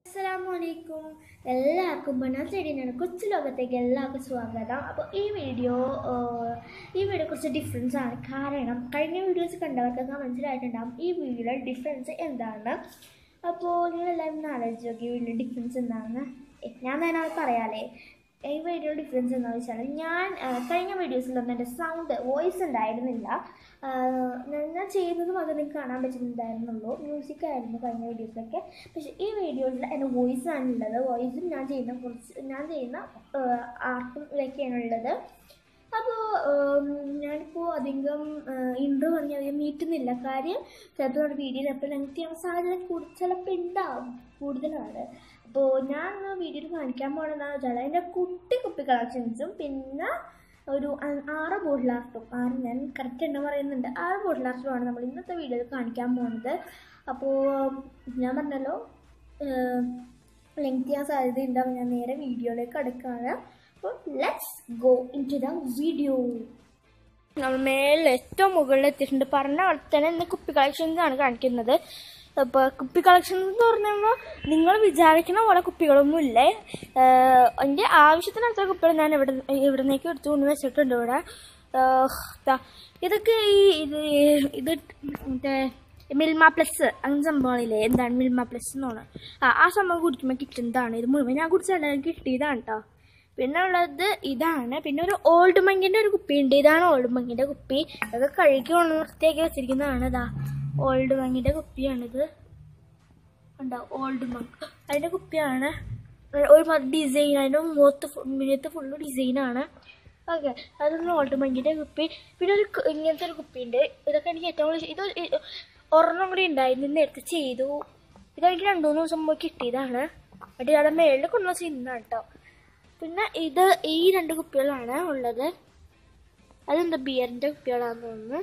അസ്സലാമലൈക്കും എല്ലാവർക്കും ബനാ ചെടീനാണ് കൊച്ചു ലോകത്തേക്ക് എല്ലാവർക്കും സ്വാഗതം അപ്പോൾ ഈ വീഡിയോ ആഹ്, ഈ വീഡിയോ കുറച്ച് ഡിഫറൻസ് ആണ് കാരണം കഴിഞ്ഞ വീഡിയോസ് കണ്ടവർക്കൊക്കെ മനസ്സിലായിട്ടുണ്ടാകും ഈ വീഡിയോയിലെ ഡിഫറൻസ് എന്താണ് അപ്പോൾ നിങ്ങളെല്ലാവരും ഒന്ന് ആലോചിച്ച് നോക്കി ഈ വീഡിയോ ഡിഫറൻസ് എന്താണെന്ന് എ, ഞാൻ തന്നെ അത് പറയാലേ ഈ വീഡിയോ ഡിഫറൻസ് എന്താണെന്ന് വെച്ചാൽ ഞാൻ ആഹ്, കഴിഞ്ഞ വീഡിയോസിലൊന്നും എൻ്റെ സൗണ്ട് വോയിസ് ഉണ്ടായിരുന്നില്ല ആഹ്, ഞാൻ ഞാൻ ചെയ്യുന്നത് മാത്രമേ എനിക്ക് കാണാൻ പറ്റുന്നുണ്ടായിരുന്നുള്ളൂ മ്യൂസിക് ആയിരുന്നു കഴിഞ്ഞ വീഡിയോസിലൊക്കെ പക്ഷേ ഈ വീഡിയോയിൽ എൻ്റെ വോയിസ് ആണുള്ളത് വോയിസും ഞാൻ ചെയ്യുന്ന കുറച്ച് ഞാൻ ചെയ്യുന്ന ആർട്ടും ഇതൊക്കെയാണ് ഉള്ളത് അപ്പോൾ ഞാനിപ്പോൾ അധികം ഇൻട്രോ പറഞ്ഞ് അധികം നീട്ടുന്നില്ല കാര്യം ചിലപ്പോൾ നമ്മുടെ വീഡിയോ ചിലപ്പോൾ ലെങ്ത് ചെയ്യാൻ സാധ്യത കൂടുതൽ ചിലപ്പോൾ ഉണ്ടാവും കൂടുതലാണ് അപ്പോൾ ഞാൻ വീഡിയോയിൽ കാണിക്കാൻ പോകുന്നതെന്ന് വെച്ചാൽ എൻ്റെ കുട്ടി കുപ്പി കളക്ഷൻസും പിന്നെ ഒരു ആ- ആറ് ബോട്ടിൽ ആർട്ടും ആറ് ഞാൻ കറക്റ്റ് എണ്ണം പറയുന്നുണ്ട് ആറ് ബോട്ടിൽ ആർട്ടുമാണ് നമ്മൾ ഇന്നത്തെ വീഡിയോയിൽ കാണിക്കാൻ പോകുന്നത് അപ്പോൾ ഞാൻ പറഞ്ഞല്ലോ ലെങ്ത് ചെയ്യാൻ സാധ്യത ഉണ്ടാവും ഞാൻ നേരെ വീഡിയോയിലേക്ക് അടുക്കുകയാണ് അപ്പോൾ let's go into the video നമ്മൾ മേളിൽ ഏറ്റവും മുകളിൽ എത്തിയിട്ടുണ്ട് പറഞ്ഞ പോലെ തന്നെ ഇന്ന് കുപ്പി കളക്ഷൻസ് ആണ് കാണിക്കുന്നത് അപ്പോൾ കുപ്പി കളക്ഷൻസ് എന്ന് പറഞ്ഞാൽ നിങ്ങൾ വിചാരിക്കുന്ന പോലെ കുപ്പികളൊന്നും ഇല്ലേ ഏഹ് എൻ്റെ ആവശ്യത്തിനടുത്ത കുപ്പികൾ ഞാൻ ഇവിടെ ഇവിടുന്നേക്ക് എടുത്തു കൊണ്ട് വെച്ചിട്ടുണ്ട് ഇവിടെ ഏഹ് ദാ ഇതൊക്കെ ഈ ഇത് ഇത് മറ്റേ മിൽമ പ്ലസ് അങ്ങനെ സംഭവങ്ങളില്ലേ എന്താണ് മിൽമ പ്ലസ് എന്നാണ് ആ ആ സംഭവം കുടിക്കുമ്പോൾ കിട്ടുന്നതാണ് ഇത് മുഴുവൻ ഞാൻ കുടിച്ചല്ല എനിക്ക് കിട്ടിയതാണ് കേട്ടോ പിന്നെ ഉള്ളത് ഇതാണ് പിന്നെ ഒരു ഓൾഡ് മങ്കിൻ്റെ ഒരു കുപ്പി ഉണ്ട് ഇതാണ് ഓൾഡ് മങ്കിൻ്റെ കുപ്പി അത് കഴുകി ഒന്ന് വൃത്തിയാക്കി വെച്ചിരിക്കുന്നതാണ് ഇതാ ഓൾഡ് മങ്കിൻ്റെ കുപ്പിയാണിത് ഉണ്ടോ ഓൾഡ് മങ്ക് അതിൻ്റെ കുപ്പിയാണ് ഒരു ഡിസൈൻ അതിൻ്റെ മുഖത്ത് മുന്നത്ത് ഫുള്ള് ഡിസൈനാണ് ഓക്കെ അതൊന്ന് ഓൾഡ് മങ്കിൻ്റെ കുപ്പി പിന്നെ ഒരു ക- ഇങ്ങനത്തെ ഒരു കുപ്പിയുണ്ട് ഇതൊക്കെ എനിക്ക് ഏറ്റവും കൂടുതൽ ഇത് ഇ- ഒരെണ്ണം കൂടി ഉണ്ടായിരുന്നു ഇന്ന് നേരത്തെ ചെയ്തു ഇതെനിക്ക് രണ്ടു മൂന്ന് ദിവസം മുമ്പ് കിട്ടിയതാണ് എന്നിട്ട് ഇയാളുടെ മേളിൽ കൊണ്ടുവന്ന ചെയ്യുന്നതാണ് കേട്ടോ പിന്നെ ഇത് ഈ രണ്ട് കുപ്പികളാണ് ഉള്ളത് അതെന്താ ബിയറിൻ്റെ കുപ്പികളാണെന്ന് തോന്നുന്നു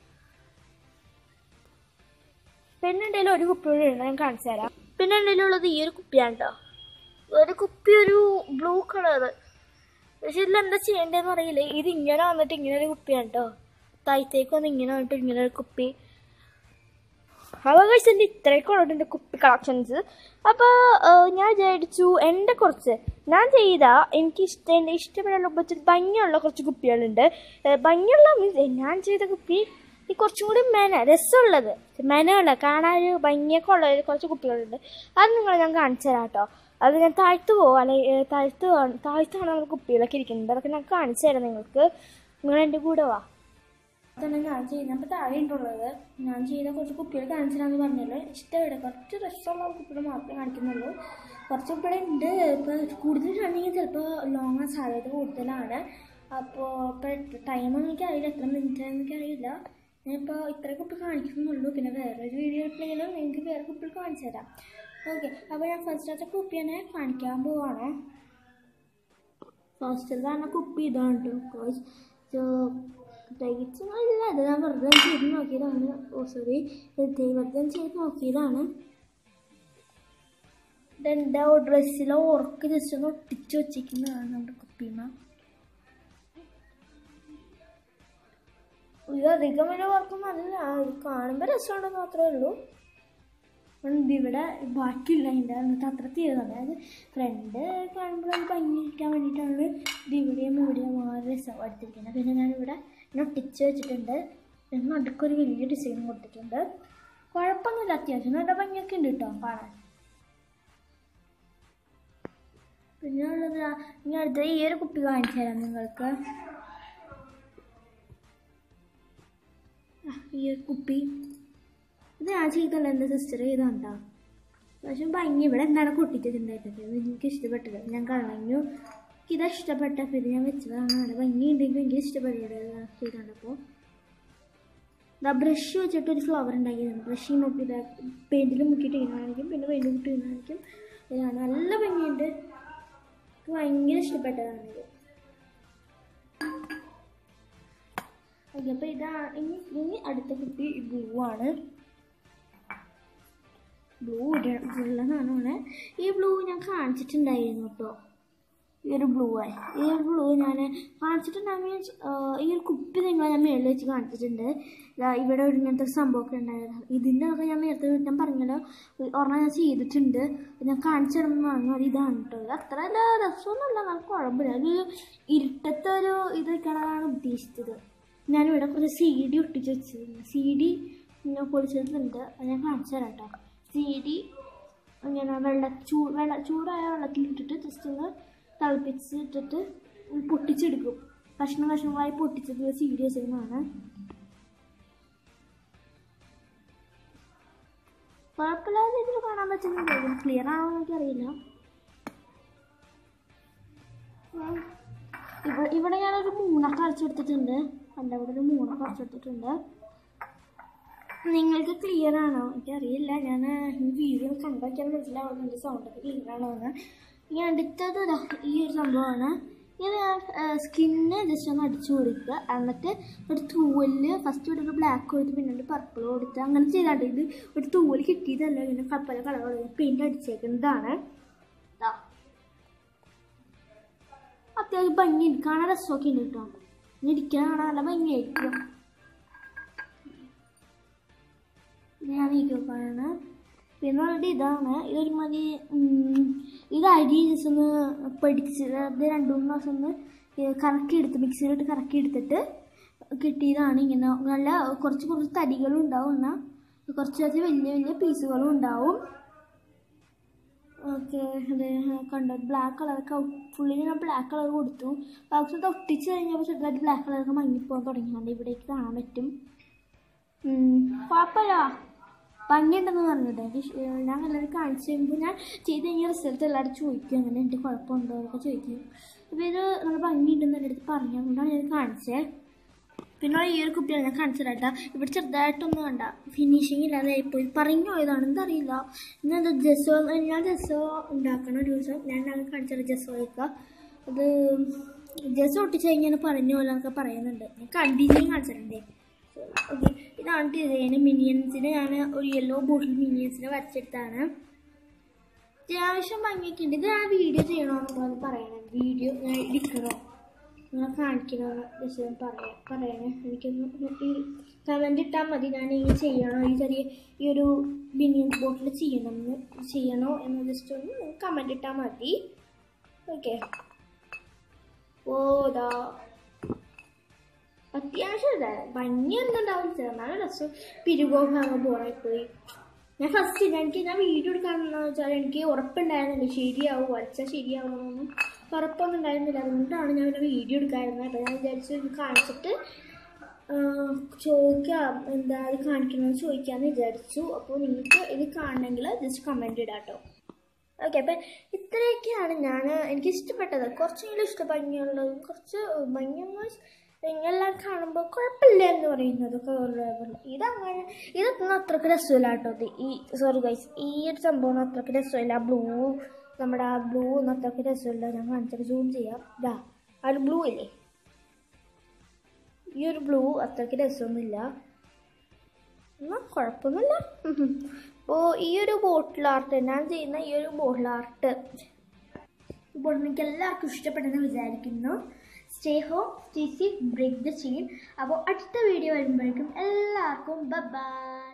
പിന്നെ എൻ്റെ ഒരു കുപ്പി കൂടി ഉണ്ട് ഞാൻ കാണിച്ചു തരാം പിന്നെ എൻ്റെ ഉള്ളത് ഈ ഒരു കുപ്പിയാണ് കേട്ടോ ഒരു കുപ്പി ഒരു ബ്ലൂ കളറ് പക്ഷെ ഇതിൽ എന്താ ചെയ്യേണ്ടതെന്ന് അറിയില്ല ഇത് ഇങ്ങനെ വന്നിട്ട് ഇങ്ങനെ ഒരു കുപ്പിയാണ് കേട്ടോ താഴത്തേക്ക് വന്ന് ഇങ്ങനെ വന്നിട്ട് ഇങ്ങനെ ഒരു കുപ്പി അപ്പോൾ കഴിച്ച് എൻ്റെ ഇത്രയൊക്കെ ഉള്ളത് എൻ്റെ കുപ്പി കളക്ഷൻസ് അപ്പോൾ ഞാൻ വിചാരിച്ചു എൻ്റെ കുറച്ച് ഞാൻ ചെയ്ത എനിക്ക് ഇഷ്ടം എൻ്റെ ഇഷ്ടപ്പെടുന്ന കുറച്ച് ഭംഗിയുള്ള കുറച്ച് കുപ്പികളുണ്ട് ഏഹ് ഭംഗിയുള്ള മീൻസ് ഞാൻ ചെയ്ത കുപ്പി ഈ കുറച്ചും കൂടി മെന രസമുള്ളത് മെനയുള്ള കാണാൻ ഒരു ഭംഗിയൊക്കെ ഉള്ള ഒരു കുറച്ച് കുപ്പികളുണ്ട് അത് നിങ്ങൾ ഞാൻ കാണിച്ചു തരാം കേട്ടോ അത് ഞാൻ താഴ്ത്തു പോകും അല്ലെങ്കിൽ താഴ്ത്ത് കാണും താഴ്ത്താണ് നമ്മൾ കുപ്പികളൊക്കെ ഇരിക്കുന്നത് അതൊക്കെ ഞാൻ കാണിച്ചു തരാം നിങ്ങൾക്ക് നിങ്ങൾ എൻ്റെ കൂടെ വാ തന്നെ ഞാൻ ചെയ്യുന്ന അപ്പോൾ താഴെ ഉണ്ടുള്ളത് ഞാൻ ചെയ്ത കുറച്ച് കുപ്പികൾ കാണിച്ചിട്ടാന്ന് പറഞ്ഞല്ലോ ഇഷ്ടമില്ല കുറച്ച് രസമുള്ള കുപ്പികൾ മാത്രമേ കാണിക്കുന്നുള്ളൂ കുറച്ച് കുപ്പികൾ ഉണ്ട് ഇപ്പോൾ കൂടുതലാണെങ്കിൽ ചിലപ്പോൾ ലോങ് ആ സാധ്യത കൂടുതലാണ് അപ്പോൾ ഇപ്പോൾ ടൈം എനിക്ക് അറിയില്ല എത്ര മിനിറ്റ് എനിക്ക് അറിയില്ല ഞാനിപ്പോൾ ഇത്ര കുപ്പി കാണിക്കുന്നുള്ളൂ പിന്നെ വേറൊരു വീഡിയോ ഇട്ടെങ്കിലും നിങ്ങൾക്ക് വേറെ കുപ്പികൾ കാണിച്ചു തരാം ഓക്കെ അപ്പോൾ ഞാൻ ഫസ്റ്റത്തെ കുപ്പി തന്നെ കാണിക്കാൻ പോവാണ് ഫസ്റ്റ് പറഞ്ഞ കുപ്പി ഇതാണ് കേട്ടോ പ്രത്യേകിച്ച് അല്ല അത് ഞാൻ വെറുതെ ചെയ്ത് നോക്കിയതാണ് ഓ സോറി വെറുതെ ചെയ്ത് നോക്കിയതാണ് ഇതെൻ്റെ ഡ്രസ്സിലെ ഉറക്ക് ജസ്റ്റ് ഒന്ന് ഒട്ടിച്ച് വെച്ചിരിക്കുന്നതാണ് നമ്മുടെ കുപ്പിമ ഇത് അധികം വലിയ വർക്കൊന്നും അല്ല ഇത് കാണുമ്പോൾ രസമുണ്ടെന്ന് മാത്രമേ ഉള്ളൂ ഉണ്ട് ഇവിടെ ബാക്കിയില്ല അതിൻ്റെ എന്നിട്ട് അത്ര തീരുന്നത് അതായത് ഫ്രണ്ട് കാണുമ്പോൾ അത് ഭംഗിക്കാൻ വേണ്ടിയിട്ടാണ് ഇത് ഇവിടെ ഇവിടെ വളരെ രസം എടുത്തിരിക്കുന്നത് പിന്നെ ഞാനിവിടെ ഇങ്ങനെ ഒട്ടിച്ച് വെച്ചിട്ടുണ്ട് പിന്നെ നടുക്കൊരു വലിയ ഡിസൈൻ കൊടുത്തിട്ടുണ്ട് കുഴപ്പമൊന്നുമില്ല അത്യാവശ്യം നല്ല ഭംഗിയൊക്കെ ഉണ്ട് കേട്ടോ കാണാൻ പിന്നെ ഉള്ളത് ദാ ഇനി അടുത്ത ഈ ഒരു കുപ്പി കാണിച്ചു തരാം നിങ്ങൾക്ക് ആ, ഈ ഒരു കുപ്പി ഇത് ഞാൻ ചെയ്തല്ല എൻ്റെ സിസ്റ്റർ ചെയ്തോണ്ടാ പക്ഷെ ഭംഗി ഇവിടെ എന്താണ് കൊട്ടിച്ചിട്ടുണ്ടായിരുന്നത് ഇത് എനിക്ക് ഇഷ്ടപ്പെട്ടത് ഞാൻ കളഞ്ഞു ഇത് ഇഷ്ടപ്പെട്ട പിന്നെ ഞാൻ വെച്ചതാണ് അവിടെ ഭംഗി ഉണ്ടെങ്കിൽ എനിക്ക് ഇഷ്ടപ്പെട്ടത് ചെയ്തോണ്ടപ്പോൾ ഇതാ ബ്രഷ് വെച്ചിട്ട് ഒരു ഫ്ലവർ ഉണ്ടാക്കിയതാണ് ബ്രഷ് നോക്കി പെയിൻറ്റിൽ മുക്കിയിട്ട് ഇങ്ങനെ കാണിക്കും പിന്നെ പെയിൻറ്റ് മുക്കിയിട്ട് ഇങ്ങനെ കാണിക്കും ഇതാണ് നല്ല ഭംഗിയുണ്ട് എനിക്ക് ഭയങ്കര ഇഷ്ടപ്പെട്ടതാണ് ഇത് ഓക്കെ അപ്പോൾ ഇതാ ഇനി ഇനി അടുത്ത കുപ്പി ബ്ലൂ ആണ് ബ്ലൂ ഉള്ള സാധനമാണ് ഈ ബ്ലൂ ഞാൻ കാണിച്ചിട്ടുണ്ടായിരുന്നു കേട്ടോ ഈ ഒരു ബ്ലൂ ആയി ഈ ഒരു ബ്ലൂ ഞാൻ കാണിച്ചിട്ടുണ്ടാകും മീൻസ് ഈ ഒരു കുപ്പി നിങ്ങൾ ഞാൻ മേളിൽ വെച്ച് കാണിച്ചിട്ടുണ്ട് ദാ ഇവിടെ ഒരു ഇങ്ങനത്തെ ഒരു സംഭവമൊക്കെ ഉണ്ടായത് ഇതിൻ്റെ ഒക്കെ ഞാൻ നേരത്തെ ഞാൻ പറഞ്ഞല്ലോ ഒരെണ്ണം ഞാൻ ചെയ്തിട്ടുണ്ട് ഞാൻ കാണിച്ചു തരണം പറഞ്ഞു അത് ഇതാണ് കേട്ടോ ഇത് അത്ര അല്ല രസമൊന്നുമല്ല നമുക്ക് കുഴപ്പമില്ല ഒരു ഇരുട്ടത്തെ ഒരു ഇത് വെക്കണതാണ് ഉദ്ദേശിച്ചത് ഞാനിവിടെ കുറച്ച് സി ഡി ഒട്ടിച്ച് വെച്ചിട്ടുണ്ട് സി ഡി ഇങ്ങനെ പൊളിച്ചിട്ടുണ്ട് അത് ഞാൻ കാണിച്ചു തരാം കേട്ടോ സി ഡി ഇങ്ങനെ വെള്ള ചൂ വെള്ള ചൂടായ വെള്ളത്തിൽ ഇട്ടിട്ട് ജസ്റ്റ് ഒന്ന് തിളപ്പിച്ചിട്ടിട്ട് പൊട്ടിച്ചെടുക്കും കഷ്ണം കഷ്ണങ്ങളായി പൊട്ടിച്ചത് സി ഡി വെച്ചിരുന്നതാണ് കുഴപ്പമില്ലാതെ ഇതിൽ കാണാൻ പറ്റുന്നുണ്ട് ക്ലിയർ ആണോ എന്ന് എനിക്കറിയില്ല ഉം. ഇവിടെ ഇവിടെ ഞാനൊരു മൂന്നൊക്കെ അടിച്ചെടുത്തിട്ടുണ്ട് എൻ്റെ അവിടെ ഒരു മൂന്നൊക്കെ അടിച്ചെടുത്തിട്ടുണ്ട് നിങ്ങൾക്ക് ക്ലിയർ ആണോ എനിക്കറിയില്ല ഞാൻ ഈ വീഡിയോ കണ്ടാക്കിയാൽ മനസ്സിലാവുന്നുണ്ട് സൗണ്ടൊക്കെ ക്ലിയർ ആണോ എന്ന് ഈ അടുത്തത് ദാ ഈ ഒരു സംഭവമാണ് ഇത് സ്കിന്ന് ജസ്റ്റ് ഒന്ന് അടിച്ചു കൊടുക്കുക എന്നിട്ട് ഒരു തൂവല് ഫസ്റ്റ് ഇവിടെ ഒരു ബ്ലാക്ക് കൊടുത്ത് പിന്നെ ഒരു പർപ്പിൾ കൊടുത്ത് അങ്ങനെ ചെയ്താണ്ട് ഇത് ഒരു തൂവൽ കിട്ടിയതല്ല ഇങ്ങനെ പല കളർ പെയിൻറ് അടിച്ചേക്കുന്നതാണ് ദാ. അത്യാവശ്യം ഭംഗിയുണ്ട് കാണാൻ രസമൊക്കെ ഉണ്ട് കേട്ടോ ഇനി ഇരിക്കാൻ കാണാൻ നല്ല ഭംഗിയായിരിക്കും ഇത് ഞാൻ നീക്കിവെക്കാനാണ് പിന്നെ ഉള്ളത് ഇതാണ് ഇതൊരു മതി ഉം, ഇത് അരി ജസ്റ്റ് ഒന്ന് പഠിച്ച് അത് രണ്ട് മൂന്ന് ദിവസം ഒന്ന് കറക്കി എടുത്ത് മിക്സിയിലിട്ട് കറക്കി എടുത്തിട്ട് കിട്ടിയതാണ് ഇങ്ങനെ നല്ല കുറച്ച് കുറച്ച് തടികളും ഉണ്ടാവും എന്നാൽ കുറച്ച് കുറച്ച് വലിയ വലിയ പീസുകളും ഉണ്ടാവും ഓക്കെ അത് കണ്ടോ ബ്ലാക്ക് കളറൊക്കെ ഫുള്ളി ഞാൻ ബ്ലാക്ക് കളർ കൊടുത്തു പക്ഷെ ഇത് ഒട്ടിച്ച് കഴിഞ്ഞപ്പോൾ ചെറുതായിട്ട് ബ്ലാക്ക് കളറൊക്കെ മങ്ങിപ്പോകാൻ തുടങ്ങിയാണ് ഇവിടേക്ക് കാണാൻ പറ്റും ഉം, കുഴപ്പമില്ല ഭംഗിയുണ്ടെന്ന് പറഞ്ഞിട്ട് എനിക്ക് ഇഷ്- ഏഹ് ഞാൻ എല്ലാവരും കാണിച്ചു കഴിയുമ്പോൾ ഞാൻ ചെയ്ത് കഴിഞ്ഞ റിസൾട്ട് എല്ലാവരും ചോദിക്കും അങ്ങനെ എൻ്റെ കുഴപ്പമുണ്ടോ എന്നൊക്കെ ചോദിക്കും അപ്പോൾ ഇത് നല്ല ഭംഗിയുണ്ടെന്ന് എൻ്റെ അടുത്ത് പറഞ്ഞു അതുകൊണ്ടാണ് ഞാൻ കാണിച്ചത് പിന്നെ ഈ ഒരു കുപ്പിയാണ് ഞാൻ കാണിച്ചതാട്ടാ ഇവിടെ ചെറുതായിട്ടൊന്നും കണ്ട ഫിനിഷിങ് ഇല്ലാതെ പോയി പറഞ്ഞു പോയതാണ് എന്തറിയില്ല ഇന്ന് എന്താ ജസോ ഞാൻ ജസോ ഉണ്ടാക്കണം ഒരു ദിവസം ഞാൻ അങ്ങനെ കാണിച്ചത് ജസോയൊക്കെ അത് ജസോ ഒട്ടിച്ച് കഴിഞ്ഞാൽ പറഞ്ഞു പോലെ എന്നൊക്കെ പറയുന്നുണ്ട് ഞാൻ കണ്ടിന്യൂ കാണിച്ചിട്ടുണ്ടേ ഓക്കെ ഇതാണ് ഡിസൈൻ മിനിയൻസിന് ഞാൻ ഒരു യെല്ലോ ബോട്ടിൽ മിനിയൻസിനെ വരച്ചെടുത്താണ് അത്യാവശ്യം ഭംഗിയൊക്കെ ഉണ്ട് ഇത് ഞാൻ വീഡിയോ ചെയ്യണമെന്നുള്ളത് പറയണം വീഡിയോ ഞാൻ എടുക്കണോ നിങ്ങളെ കാണിക്കണമെന്ന് ജസ്റ്റ് ഞാൻ പറയാം പറയണേ എനിക്കൊന്ന് ഈ കമൻ്റ് ഇട്ടാൽ മതി ഞാൻ ഈ ചെയ്യണോ ഈ ചെറിയ ഈ ഒരു ബിനിയൻസ് ബോട്ടിൽ ചെയ്യണം എന്ന് ചെയ്യണോ എന്ന് ജസ്റ്റ് ഒന്ന് കമൻ്റ് ഇട്ടാൽ മതി ഓക്കെ ഓ ഇതാ അത്യാവശ്യം ഇതാ ഭംഗിയൊന്നും ഉണ്ടാവും ചെറുതാണ് രസം പിരികോഭാഗം ബോറായിപ്പോയി ഞാൻ ഫസ്റ്റ് എനിക്ക് ഞാൻ വീഡിയോ എടുക്കാമെന്ന് വെച്ചാൽ എനിക്ക് ഉറപ്പുണ്ടായിരുന്നില്ല ശരിയാവും വരച്ചാൽ ശരിയാവുമെന്നൊന്നും ഉറപ്പൊന്നും ഉണ്ടായിരുന്നില്ല അതുകൊണ്ടാണ് ഞാൻ പിന്നെ വീഡിയോ എടുക്കാറുള്ളത് അപ്പോൾ ഞാൻ വിചാരിച്ചു ഇത് കാണിച്ചിട്ട് ആ, ചോദിക്കാം എന്താ ഇത് കാണിക്കണമെന്ന് ചോദിക്കാമെന്ന് വിചാരിച്ചു അപ്പോൾ നിങ്ങൾക്ക് ഇത് കാണണമെങ്കിൽ ജസ്റ്റ് കമൻറ്റ് ഇടാം കേട്ടോ ഓക്കെ അപ്പം ഇത്രയൊക്കെയാണ് ഞാൻ എനിക്ക് ഇഷ്ടപ്പെട്ടത് കുറച്ചെങ്കിലും ഇഷ്ട ഭംഗിയുള്ളതും കുറച്ച് ഭംഗിയെന്ന് നിങ്ങളെല്ലാം കാണുമ്പോൾ കുഴപ്പമില്ല എന്ന് പറയുന്നതൊക്കെ ഉള്ളത് ഇതങ്ങനെ ഇതൊന്നും അത്രക്ക് രസമില്ല കേട്ടോ ഇത് ഈ സോറി ഗൈസ് ഈ ഒരു സംഭവം അത്രക്ക് രസമില്ല ബ്ലൂ നമ്മുടെ ആ ബ്ലൂ ഒന്നും അത്രക്ക് രസമില്ല ഞാൻ കാണിച്ചിട്ട് സൂം ചെയ്യാം ഇതാ ആ ഒരു ബ്ലൂ ഇല്ലേ ഈ ഒരു ബ്ലൂ അത്രക്ക് രസമൊന്നുമില്ല എന്നാൽ കുഴപ്പമൊന്നുമില്ല അപ്പോൾ ഈ ഒരു ബോട്ടിൽ ആർട്ട് ഞാൻ ചെയ്യുന്ന ഈ ഒരു ബോട്ടിൽ ആർട്ട് ഇപ്പോൾ നിങ്ങൾക്ക് എല്ലാവർക്കും ഇഷ്ടപ്പെട്ടെന്ന് വിചാരിക്കുന്നു stay home stay safe break the chain അപ്പോൾ അടുത്ത വീഡിയോ വരുമ്പോഴേക്കും എല്ലാവർക്കും ബൈ